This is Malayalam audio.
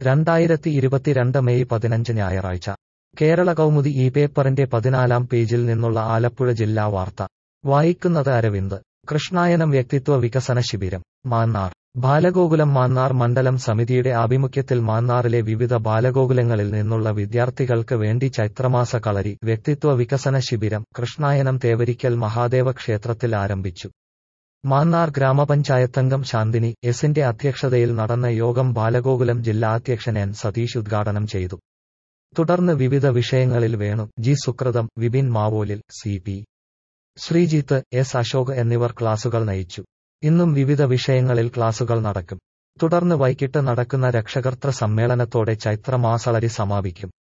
രണ്ടായിരത്തി ഇരുപത്തിരണ്ട് മെയ് പതിനഞ്ച് ഞായറാഴ്ച കേരള കൗമുദി ഈ പേപ്പറിന്റെ പതിനാലാം പേജിൽ നിന്നുള്ള ആലപ്പുഴ ജില്ലാ വാർത്ത വായിക്കുന്നത് അരവിന്ദ് കൃഷ്ണായനം വ്യക്തിത്വ വികസന ശിബിരം മാന്നാർ ബാലഗോകുലം മാന്നാർ മണ്ഡലം സമിതിയുടെ ആഭിമുഖ്യത്തിൽ മാന്നാറിലെ വിവിധ ബാലഗോകുലങ്ങളിൽ നിന്നുള്ള വിദ്യാർത്ഥികൾക്ക് വേണ്ടി ചൈത്രമാസ കളരി വ്യക്തിത്വ വികസന ശിബിരം കൃഷ്ണായനം തേവരിക്കൽ മഹാദേവ ക്ഷേത്രത്തിൽ ആരംഭിച്ചു മാന്നാർ ഗ്രാമപഞ്ചായത്തംഗം ശാന്തിനി എസിന്റെ അധ്യക്ഷതയിൽ നടന്ന യോഗം ബാലഗോകുലം ജില്ലാ അധ്യക്ഷൻ എൻ സതീഷ് ഉദ്ഘാടനം ചെയ്തു തുടർന്ന് വിവിധ വിഷയങ്ങളിൽ വേണു ജി സുകൃതം Vipin Mavolil C P Sreejith S Ashok എന്നിവർ ക്ലാസുകൾ നയിച്ചു ഇന്നും വിവിധ വിഷയങ്ങളിൽ ക്ലാസുകൾ നടക്കും തുടർന്ന് വൈകിട്ട് നടക്കുന്ന രക്ഷകർത്തൃ സമ്മേളനത്തോടെ ചൈത്രമാസളരി സമാപിക്കും